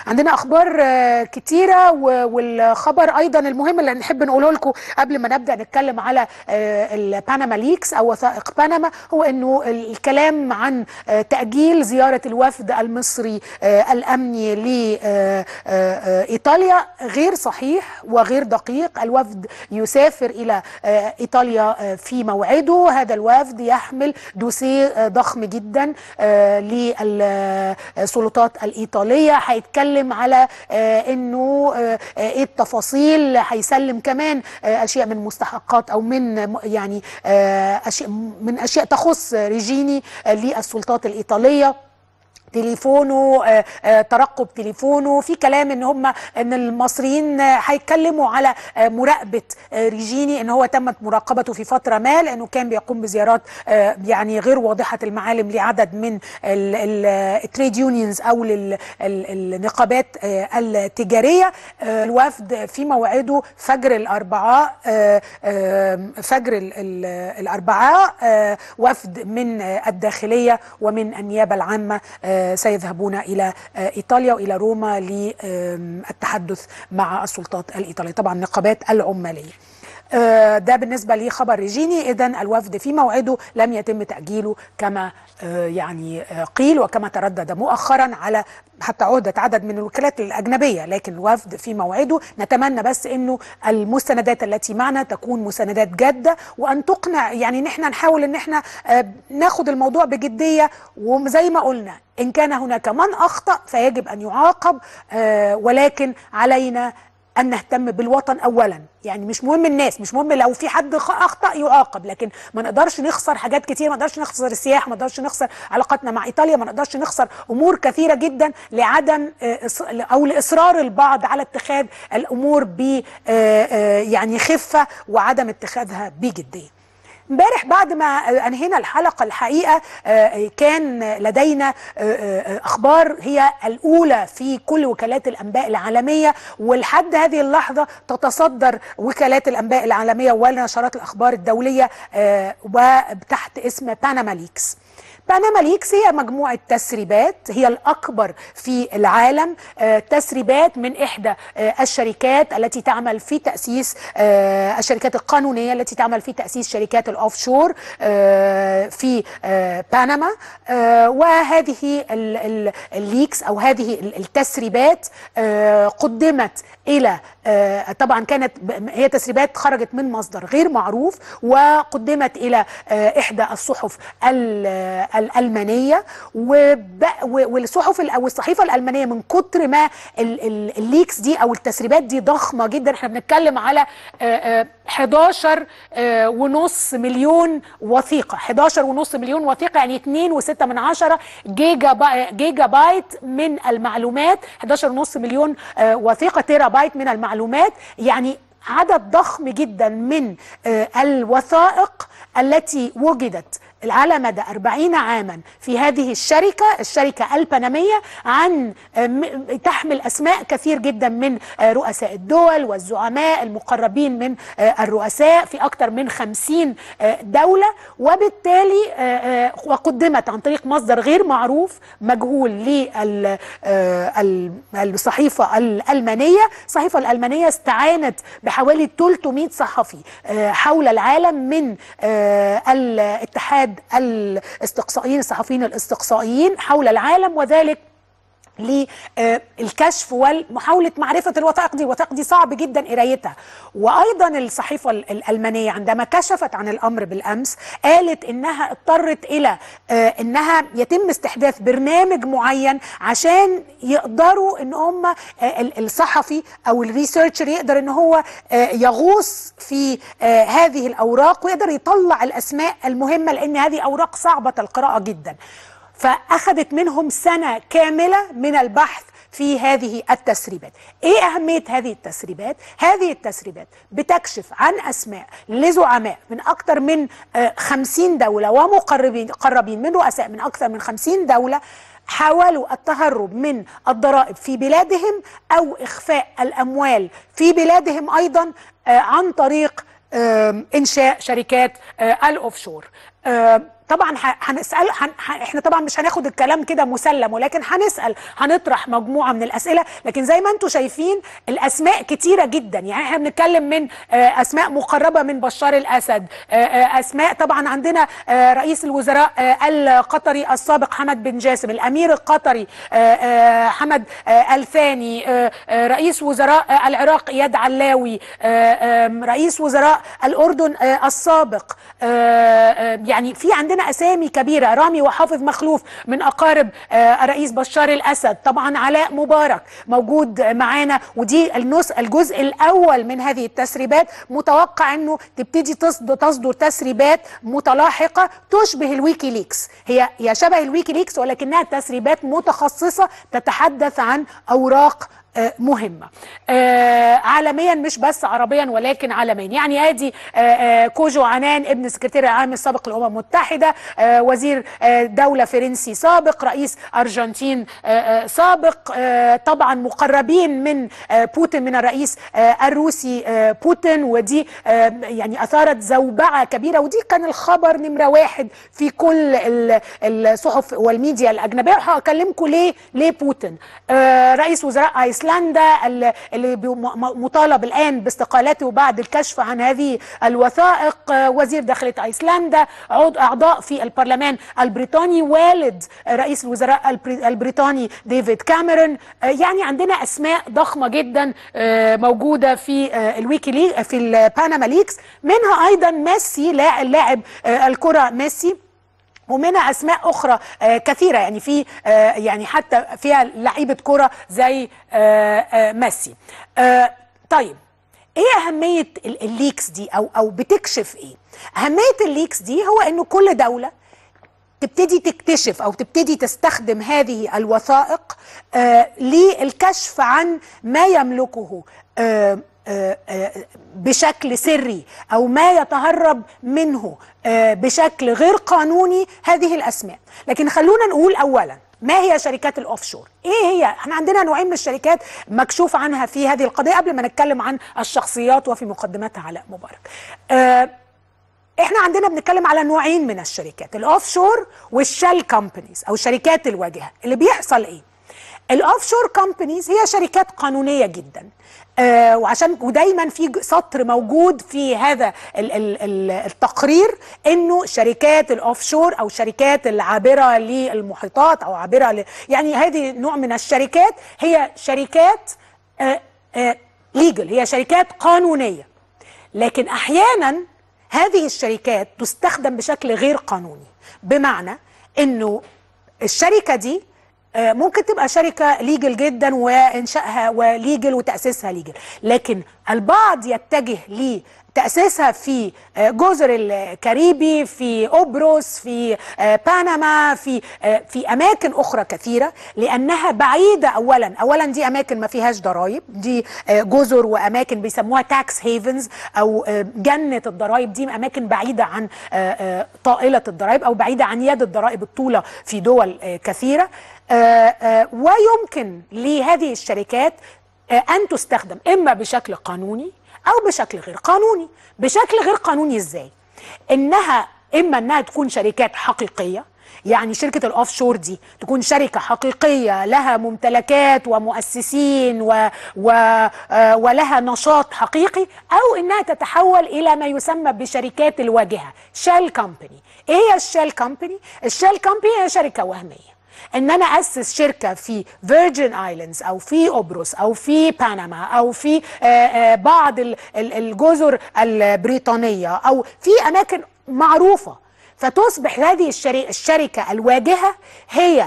عندنا اخبار آه، كتيره و- والخبر ايضا المهم اللي نحب نقوله لكم قبل ما نبدا نتكلم على آه، الباناما ليكس او وثائق بنما هو انه الكلام عن آه، تاجيل زياره الوفد المصري آه، الامني لايطاليا غير صحيح وغير دقيق الوفد يسافر الى آه، ايطاليا آه، في موعده هذا الوفد يحمل دوسيه آه، ضخم جدا آه، للسلطات الايطاليه هيتكلم على آه، انه آه، آه، ايه التفاصيل هيسلم كمان آه، اشياء من مستحقات او من م- يعني آه، اشياء من اشياء تخص ريجيني آه، للسلطات الايطاليه تليفونه آه، آه، ترقب تليفونه في كلام ان هم ان المصريين آه، هيتكلموا على آه، مراقبه آه، ريجيني ان هو تمت مراقبته في فتره ما لانه كان بيقوم بزيارات آه، يعني غير واضحه المعالم لعدد من التريد يونيونز او لل- ال- النقابات آه، التجاريه آه، الوفد في موعده فجر الاربعاء آه، آه، فجر ال- ال- الاربعاء آه، وفد من آه، الداخليه ومن النيابه العامه آه، سيذهبون الى آه، ايطاليا والى روما للتحدث مع السلطات الايطاليه طبعا النقابات العماليه آه، ده بالنسبه لخبر ريجيني اذا الوفد في موعده لم يتم تاجيله كما آه، يعني آه، قيل وكما تردد مؤخرا على حتى عهدت عدد من الوكالات الاجنبيه لكن الوفد في موعده نتمنى بس انه المستندات التي معنا تكون مستندات جاده وان تقنع يعني نحن نحاول ان احنا آه، ناخد الموضوع بجديه وزي ما قلنا ان كان هناك من اخطا فيجب ان يعاقب آه، ولكن علينا ان نهتم بالوطن اولا يعني مش مهم الناس مش مهم لو في حد خ- اخطا يعاقب لكن ما نقدرش نخسر حاجات كتير ما نقدرش نخسر السياحه ما نقدرش نخسر علاقاتنا مع ايطاليا ما نقدرش نخسر امور كثيره جدا لعدم آه، إص- او لاصرار البعض على اتخاذ الامور ب آه، آه، يعني خفه وعدم اتخاذها بجديه امبارح بعد ما انهينا الحلقه الحقيقه آه، كان لدينا آه، آه، اخبار هي الاولى في كل وكالات الانباء العالميه ولحد هذه اللحظه تتصدر وكالات الانباء العالميه ونشرات الاخبار الدوليه آه، وتحت اسم باناما ليكس باناما ليكس هي مجموعة تسريبات هي الأكبر في العالم آه، تسريبات من إحدى آه، الشركات التي تعمل في تأسيس آه، الشركات القانونية التي تعمل في تأسيس شركات الأوفشور آه، في آه، بنما آه، وهذه ال- ال- الليكس أو هذه ال- التسريبات آه، قدمت إلى آه، طبعا كانت ب- هي تسريبات خرجت من مصدر غير معروف وقدمت إلى آه، إحدى الصحف ال- الألمانية وب- و- والصحف ال- أو الصحيفة الألمانية من كتر ما ال- ال- الليكس دي أو التسريبات دي ضخمة جدا احنا بنتكلم على آه، آه، 11 آه، ونص مليون وثيقة 11 ونص مليون وثيقة يعني 2.6 من عشرة جيجا, با جيجا بايت من المعلومات 11 ونص مليون آه، وثيقة تيرا بايت من المعلومات يعني عدد ضخم جدا من آه، الوثائق التي وجدت على مدى 40 عاما في هذه الشركة الشركة البنمية عن آه، م- تحمل أسماء كثير جدا من آه، رؤساء الدول والزعماء المقربين من آه، الرؤساء في أكثر من 50 آه، دولة وبالتالي آه، آه، وقدمت عن طريق مصدر غير معروف مجهول للصحيفة الألمانية الصحيفة الألمانية استعانت بحوالي 300 صحفي آه، حول العالم من آه، الاتحاد الاستقصائيين الصحفيين الاستقصائيين حول العالم وذلك للكشف ومحاولة معرفة الوثائق دي الوثائق دي صعب جدا قرايتها وأيضا الصحيفة ال- الألمانية عندما كشفت عن الأمر بالأمس قالت إنها اضطرت إلى آه، إنها يتم استحداث برنامج معين عشان يقدروا إن هم آه، ال- الصحفي أو الريسيرشر يقدر إن هو آه، يغوص في آه، هذه الأوراق ويقدر يطلع الأسماء المهمة لأن هذه أوراق صعبة القراءة جدا فأخذت منهم سنة كاملة من البحث في هذه التسريبات ايه اهمية هذه التسريبات هذه التسريبات بتكشف عن اسماء لزعماء من اكثر من آه، خمسين دولة ومقربين قربين من رؤساء من اكثر من خمسين دولة حاولوا التهرب من الضرائب في بلادهم او اخفاء الاموال في بلادهم ايضا آه، عن طريق آم، انشاء شركات آه، الاوفشور آم، طبعا هنسال هن... احنا طبعا مش هناخد الكلام كده مسلم ولكن هنسال هنطرح مجموعه من الاسئله لكن زي ما انتم شايفين الاسماء كتيره جدا يعني احنا بنتكلم من اسماء مقربه من بشار الاسد اسماء طبعا عندنا رئيس الوزراء القطري السابق حمد بن جاسم الامير القطري حمد الثاني رئيس وزراء العراق اياد علاوي رئيس وزراء الاردن السابق يعني في عندنا اسامي كبيره رامي وحافظ مخلوف من اقارب الرئيس بشار الاسد طبعا علاء مبارك موجود معانا ودي النص الجزء الاول من هذه التسريبات متوقع انه تبتدي تصدر, تصدر تسريبات متلاحقه تشبه الويكيليكس هي هي شبه الويكيليكس ولكنها تسريبات متخصصه تتحدث عن اوراق مهمه آه عالميا مش بس عربيا ولكن عالميا يعني ادي آه آه كوجو عنان ابن السكرتير العام السابق للامم المتحده وزير دوله فرنسي سابق رئيس ارجنتين سابق طبعا مقربين من بوتين من الرئيس الروسي بوتين ودي يعني اثارت زوبعه كبيره ودي كان الخبر نمره واحد في كل الصحف والميديا الاجنبيه وهكلمكم ليه ليه بوتين رئيس وزراء ايسلندا اللي مطالب الان باستقالته بعد الكشف عن هذه الوثائق وزير داخليه ايسلندا عضو اعضاء في البرلمان البريطاني والد رئيس الوزراء البريطاني ديفيد كاميرون يعني عندنا اسماء ضخمه جدا موجوده في الويكي ليج في الباناما ليكس منها ايضا ميسي لاعب الكره ميسي ومنها اسماء اخرى آه كثيره يعني في آه يعني حتى فيها لعيبه كره زي آه ميسي طيب ايه اهميه الليكس دي او او بتكشف ايه اهميه الليكس دي هو انه كل دوله تبتدي تكتشف او تبتدي تستخدم هذه الوثائق للكشف عن ما يملكه بشكل سري او ما يتهرب منه بشكل غير قانوني هذه الاسماء لكن خلونا نقول اولا ما هي شركات الاوف شور ايه هي احنا عندنا نوعين من الشركات مكشوف عنها في هذه القضيه قبل ما نتكلم عن الشخصيات وفي مقدمتها علاء مبارك اه احنا عندنا بنتكلم على نوعين من الشركات الاوف شور والشال كومبانيز او شركات الواجهه اللي بيحصل ايه الاوف شور كومبانيز هي شركات قانونيه جدا آه وعشان ودايما في سطر موجود في هذا ال ال ال التقرير انه شركات الاوف شور او شركات العابره للمحيطات او عابره ل يعني هذه نوع من الشركات هي شركات آه آه ليجل هي شركات قانونيه لكن احيانا هذه الشركات تستخدم بشكل غير قانوني بمعنى انه الشركه دي ممكن تبقى شركه ليجل جدا وانشائها وليجل وتاسيسها ليجل لكن البعض يتجه لتاسيسها في جزر الكاريبي في قبرص في بنما في في اماكن اخرى كثيره لانها بعيده اولا اولا دي اماكن ما فيهاش ضرائب دي جزر واماكن بيسموها تاكس هيفنز او جنه الضرائب دي اماكن بعيده عن طائله الضرائب او بعيده عن يد الضرائب الطوله في دول كثيره آآ آآ ويمكن لهذه الشركات ان تستخدم اما بشكل قانوني او بشكل غير قانوني بشكل غير قانوني ازاي انها اما انها تكون شركات حقيقيه يعني شركة الأوف شور دي تكون شركة حقيقية لها ممتلكات ومؤسسين و و ولها نشاط حقيقي أو إنها تتحول إلى ما يسمى بشركات الواجهة شال كومباني إيه هي الشال كومباني؟ الشال كومباني هي شركة وهمية ان انا اسس شركه في فيرجن ايلاندز او في قبرص او في بنما او في بعض الجزر البريطانيه او في اماكن معروفه فتصبح هذه الشركه الواجهه هي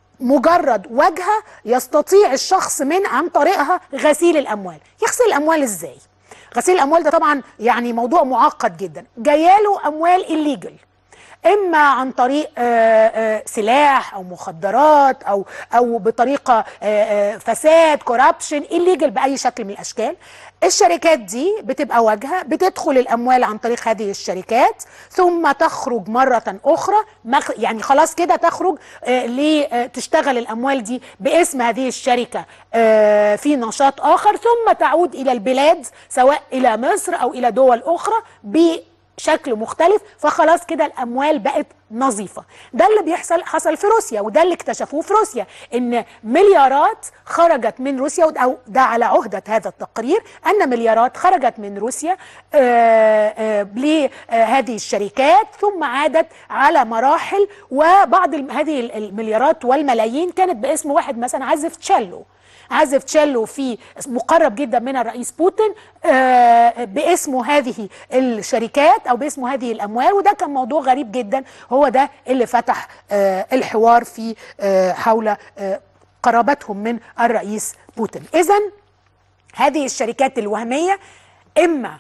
مجرد واجهه يستطيع الشخص من عن طريقها غسيل الاموال يغسل الاموال ازاي غسيل الاموال ده طبعا يعني موضوع معقد جدا جاياله اموال الليجل اما عن طريق آآ آآ سلاح او مخدرات او او بطريقه آآ فساد كوربشن الليجل باي شكل من الاشكال الشركات دي بتبقى واجهه بتدخل الاموال عن طريق هذه الشركات ثم تخرج مره اخرى يعني خلاص كده تخرج لتشتغل الاموال دي باسم هذه الشركه في نشاط اخر ثم تعود الى البلاد سواء الى مصر او الى دول اخرى ب شكل مختلف فخلاص كده الاموال بقت نظيفه ده اللي بيحصل حصل في روسيا وده اللي اكتشفوه في روسيا ان مليارات خرجت من روسيا او ده على عهده هذا التقرير ان مليارات خرجت من روسيا آه، آه، لهذه الشركات ثم عادت على مراحل وبعض الم- هذه المليارات والملايين كانت باسم واحد مثلا عازف تشيلو عازف تشيلو في مقرب جدا من الرئيس بوتين آه، باسمه هذه الشركات او باسمه هذه الاموال وده كان موضوع غريب جدا هو ده اللي فتح آه، الحوار في آه، حول آه، قرابتهم من الرئيس بوتين اذا هذه الشركات الوهميه اما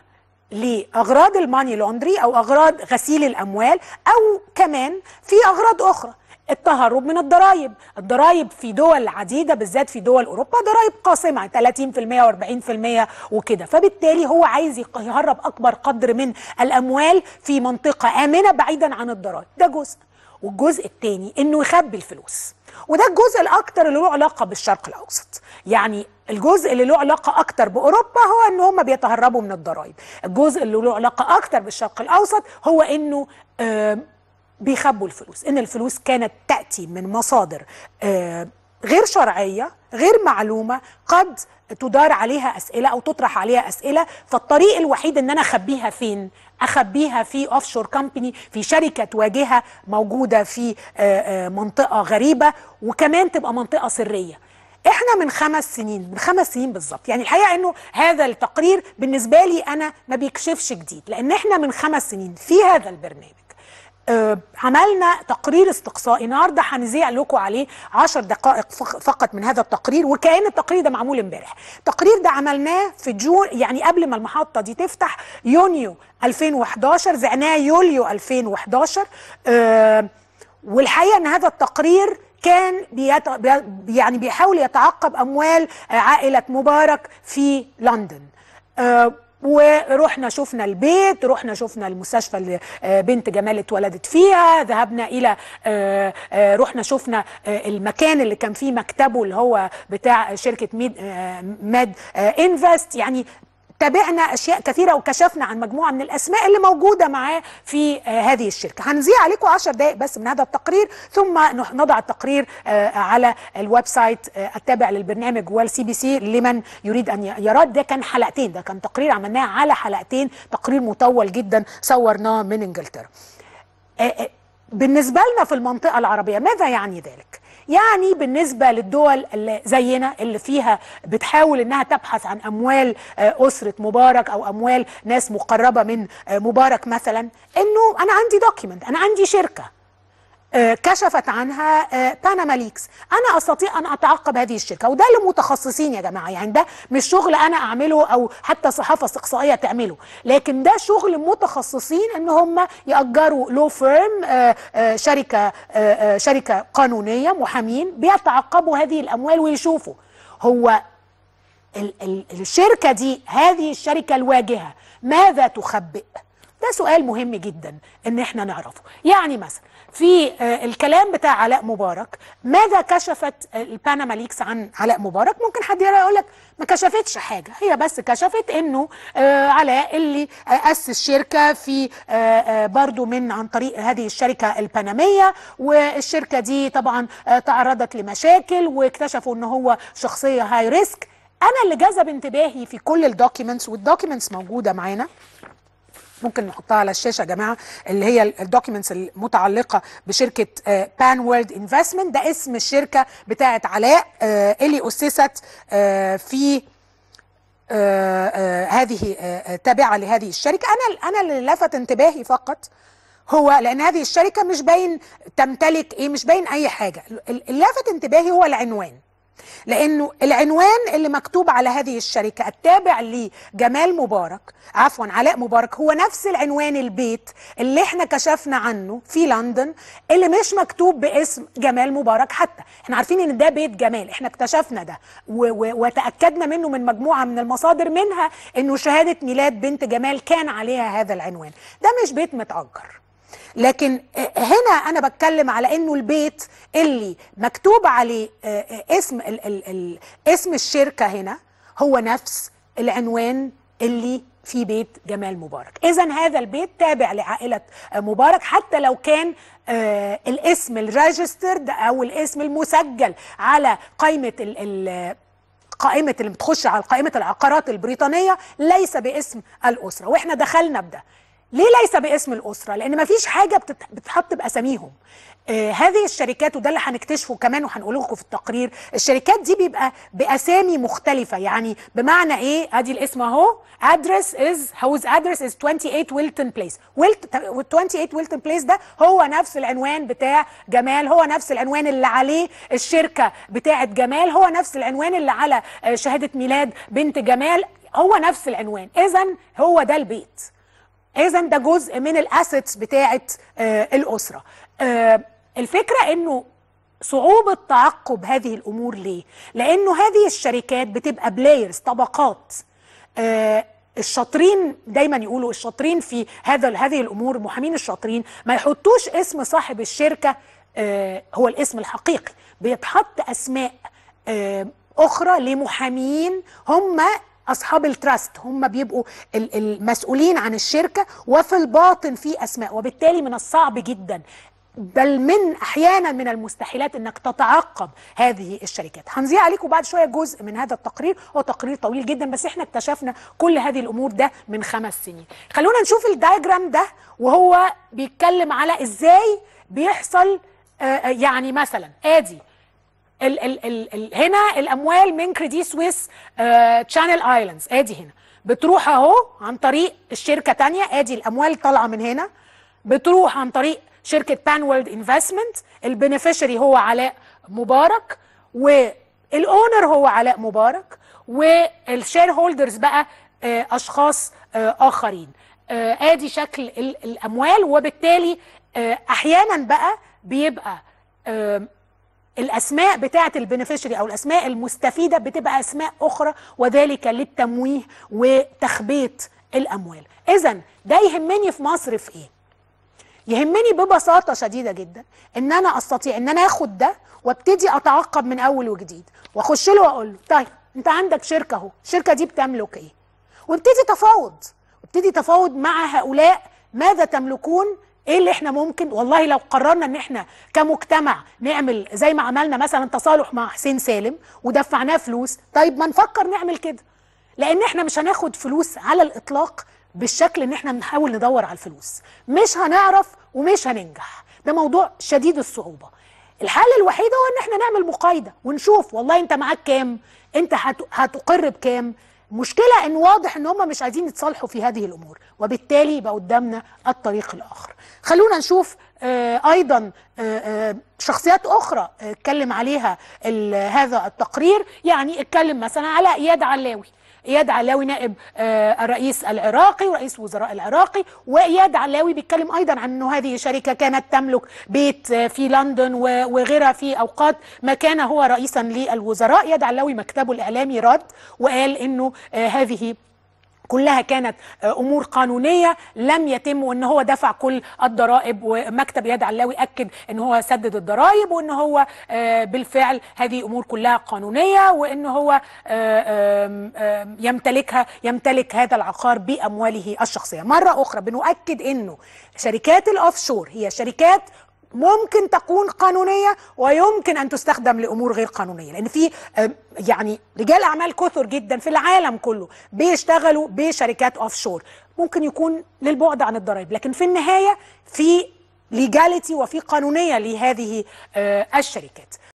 لاغراض الماني لوندري او اغراض غسيل الاموال او كمان في اغراض اخرى التهرب من الضرائب الضرائب في دول عديده بالذات في دول اوروبا ضرائب قاسمه 30% و40% وكده فبالتالي هو عايز يق- يهرب اكبر قدر من الاموال في منطقه امنه بعيدا عن الضرائب ده جزء والجزء الثاني انه يخبي الفلوس وده الجزء الاكتر اللي له علاقه بالشرق الاوسط يعني الجزء اللي له علاقه اكتر باوروبا هو ان هم بيتهربوا من الضرائب الجزء اللي له علاقه اكتر بالشرق الاوسط هو انه آه بيخبوا الفلوس ان الفلوس كانت تاتي من مصادر آه غير شرعيه غير معلومه قد تدار عليها اسئله او تطرح عليها اسئله فالطريق الوحيد ان انا اخبيها فين اخبيها في اوف شور كومباني في شركه واجهه موجوده في آه، آه، منطقه غريبه وكمان تبقى منطقه سريه احنا من خمس سنين من خمس سنين بالظبط يعني الحقيقه انه هذا التقرير بالنسبه لي انا ما بيكشفش جديد لان احنا من خمس سنين في هذا البرنامج آه، عملنا تقرير استقصائي النهارده هنذيع لكم عليه 10 دقائق فق- فقط من هذا التقرير وكأن التقرير ده معمول امبارح التقرير ده عملناه في جون يعني قبل ما المحطه دي تفتح يونيو 2011 زعناه يوليو 2011 آه، والحقيقه ان هذا التقرير كان بيت... بي- يعني بيحاول يتعقب اموال آه، عائله مبارك في لندن آه، ورحنا شفنا البيت رحنا شفنا المستشفى اللي آه، بنت جمال اتولدت فيها ذهبنا الى آه، آه، رحنا شفنا آه، المكان اللي كان فيه مكتبه اللي هو بتاع شركه ميد آه، ماد آه، انفست يعني تابعنا اشياء كثيره وكشفنا عن مجموعه من الاسماء اللي موجوده معاه في آه هذه الشركه هنذيع عليكم 10 دقائق بس من هذا التقرير ثم نح- نضع التقرير آه على الويب سايت آه التابع للبرنامج والسي بي سي لمن يريد ان ي- يراه ده كان حلقتين ده كان تقرير عملناه على حلقتين تقرير مطول جدا صورناه من انجلترا آه، آه، بالنسبة لنا في المنطقة العربية ماذا يعني ذلك؟ يعني بالنسبة للدول اللي زينا اللي فيها بتحاول انها تبحث عن اموال آه، اسرة مبارك او اموال ناس مقربة من آه، مبارك مثلا انه انا عندي دوكيمنت انا عندي شركة آه، كشفت عنها آه، باناما ليكس انا استطيع ان اتعقب هذه الشركه وده للمتخصصين يا جماعه يعني ده مش شغل انا اعمله او حتى صحافه استقصائيه تعمله لكن ده شغل متخصصين ان هم ياجروا لو فيرم شركه آه، آه، شركه قانونيه محامين بيتعقبوا هذه الاموال ويشوفوا هو ال- ال- الشركة دي هذه الشركة الواجهة ماذا تخبئ؟ ده سؤال مهم جدا ان احنا نعرفه يعني مثلا في آه، الكلام بتاع علاء مبارك ماذا كشفت الباناما ليكس عن علاء مبارك ممكن حد يقول لك ما كشفتش حاجه هي بس كشفت انه آه، علاء اللي آه، اسس شركه في آه، آه، برضو من عن طريق هذه الشركه البنميه والشركه دي طبعا آه، تعرضت لمشاكل واكتشفوا ان هو شخصيه هاي ريسك انا اللي جذب انتباهي في كل الدوكيومنتس والدوكيومنتس موجوده معانا ممكن نحطها على الشاشه يا جماعه اللي هي الدوكيومنتس المتعلقه بشركه بان وورلد انفستمنت ده اسم الشركه بتاعه علاء آه، اللي اسست آه، في آه، آه، هذه آه، آه، تابعه لهذه الشركه انا انا اللي لفت انتباهي فقط هو لان هذه الشركه مش باين تمتلك ايه مش باين اي حاجه اللي لفت انتباهي هو العنوان لانه العنوان اللي مكتوب على هذه الشركه التابع لجمال مبارك عفوا علاء مبارك هو نفس العنوان البيت اللي احنا كشفنا عنه في لندن اللي مش مكتوب باسم جمال مبارك حتى احنا عارفين ان ده بيت جمال احنا اكتشفنا ده و- و- وتاكدنا منه من مجموعه من المصادر منها انه شهاده ميلاد بنت جمال كان عليها هذا العنوان ده مش بيت متاجر لكن هنا انا بتكلم على انه البيت اللي مكتوب عليه اسم ال ال ال اسم الشركه هنا هو نفس العنوان اللي في بيت جمال مبارك اذا هذا البيت تابع لعائله مبارك حتى لو كان آه الاسم الريجسترد او الاسم المسجل على قائمه ال ال قائمه اللي بتخش على قائمه العقارات البريطانيه ليس باسم الاسره واحنا دخلنا بده ليه ليس باسم الاسره لان ما فيش حاجه بتت- بتتحط باساميهم آه هذه الشركات وده اللي هنكتشفه كمان وهنقوله لكم في التقرير الشركات دي بيبقى باسامي مختلفه يعني بمعنى ايه ادي الاسم اهو ادرس از هوز ادرس از 28 ويلتون بليس ويلت 28 ويلتون بليس ده هو نفس العنوان بتاع جمال هو نفس العنوان اللي عليه الشركه بتاعه جمال هو نفس العنوان اللي على آه، شهاده ميلاد بنت جمال هو نفس العنوان اذا هو ده البيت اذا ده جزء من الاسيتس بتاعه آه الاسره آه الفكره انه صعوبة تعقب هذه الأمور ليه؟ لأنه هذه الشركات بتبقى بلايرز طبقات آه الشاطرين دايما يقولوا الشاطرين في هذا هذه الأمور المحامين الشاطرين ما يحطوش اسم صاحب الشركة آه هو الاسم الحقيقي بيتحط أسماء آه أخرى لمحامين هم اصحاب التراست هم بيبقوا ال- المسؤولين عن الشركه وفي الباطن في اسماء وبالتالي من الصعب جدا بل من احيانا من المستحيلات انك تتعقب هذه الشركات هنذيع عليكم بعد شويه جزء من هذا التقرير هو تقرير طويل جدا بس احنا اكتشفنا كل هذه الامور ده من خمس سنين خلونا نشوف الدايجرام ده وهو بيتكلم على ازاي بيحصل آه، آه، يعني مثلا ادي ال ال ال ال هنا الاموال من كريدي سويس تشانل ايلاندز ادي هنا بتروح اهو عن طريق الشركه تانية ادي الاموال طالعه من هنا بتروح عن طريق شركه بان وورلد انفستمنت البنفيشري هو علاء مبارك والاونر هو علاء مبارك والشير هولدرز بقى آه، اشخاص آه، اخرين آه، ادي شكل ال- الاموال وبالتالي آه، احيانا بقى بيبقى آه، الاسماء بتاعه البنفيشري او الاسماء المستفيده بتبقى اسماء اخرى وذلك للتمويه وتخبيط الاموال اذا ده يهمني في مصر في ايه يهمني ببساطه شديده جدا ان انا استطيع ان انا اخد ده وابتدي اتعقب من اول وجديد واخش له واقول له طيب انت عندك شركه اهو الشركه دي بتملك ايه وابتدي تفاوض وابتدي تفاوض مع هؤلاء ماذا تملكون ايه اللي احنا ممكن والله لو قررنا ان احنا كمجتمع نعمل زي ما عملنا مثلا تصالح مع حسين سالم ودفعناه فلوس طيب ما نفكر نعمل كده لان احنا مش هناخد فلوس على الاطلاق بالشكل ان احنا بنحاول ندور على الفلوس مش هنعرف ومش هننجح ده موضوع شديد الصعوبه الحل الوحيد هو ان احنا نعمل مقايضه ونشوف والله انت معاك كام انت هت- هتقر بكام مشكلة ان واضح ان هم مش عايزين يتصالحوا في هذه الامور وبالتالي يبقى قدامنا الطريق الاخر خلونا نشوف آه ايضا آه آه شخصيات اخرى آه، اتكلم عليها ال- هذا التقرير يعني اتكلم مثلا على اياد علاوي اياد علاوي نائب آه، الرئيس العراقي ورئيس وزراء العراقي واياد علاوي بيتكلم ايضا عن انه هذه شركه كانت تملك بيت آه، في لندن و- وغيرها في اوقات ما كان هو رئيسا للوزراء اياد علاوي مكتبه الاعلامي رد وقال انه آه، هذه كلها كانت آه، امور قانونيه لم يتم وان هو دفع كل الضرائب ومكتب اياد علاوي اكد ان هو سدد الضرائب وان هو آه، بالفعل هذه امور كلها قانونيه وان هو آه، آم، آم، يمتلكها يمتلك هذا العقار بامواله الشخصيه مره اخرى بنؤكد انه شركات الاوفشور هي شركات ممكن تكون قانونيه ويمكن ان تستخدم لامور غير قانونيه لان في آم، يعني رجال اعمال كثر جدا في العالم كله بيشتغلوا بشركات اوف شور ممكن يكون للبعد عن الضرائب لكن في النهايه في ليجاليتي وفي قانونيه لهذه آه، الشركات